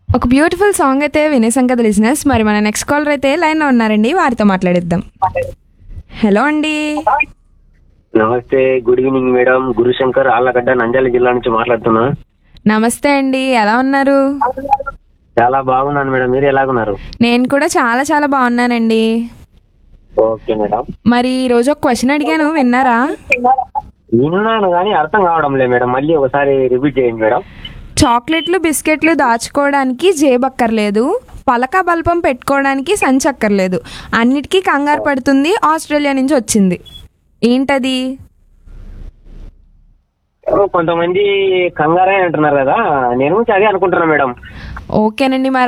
ఒక beautiful song అయితే వినేసాం కదా లిజినెస్ మరి మన నెక్స్ట్ కాలర్ అయితే లైన్లో ఉన్నారండి వారితో మాట్లాడిద్దాం హలో అండి నమస్తే good evening madam Gurushankar Allagadda Nandyal జిల్లా నుంచి మాట్లాడుతున్నా నమస్తే అండి ఎలా ఉన్నారు చాలా బాగున్నాను మేడం మీరు ఎలాగున్నారు నేను కూడా చాలా చాలా బాగున్నానండి ఓకే మేడం మరి ఈరోజు ఒక క్వశ్చన్ అడిగాను విన్నారా విన్నాను కానీ అర్థం కావడం లేదు మేడం మళ్ళీ ఒకసారి రిపీట్ చేయండి మేడం చాక్లెట్లు బిస్కెట్లు దాచుకోవడానికి జేబు అక్కర్లేదు పలక బల్పం పెట్టుకోవడానికి సంచి అక్కర్లేదు అన్నిటికీ కంగారు పడుతుంది ఆస్ట్రేలియా నుంచి వచ్చింది ఏంటది కొంతమంది కంగారే అంటున్నారు కదా నేను అదే అనుకుంటున్నా మేడం ఓకేనండి మరి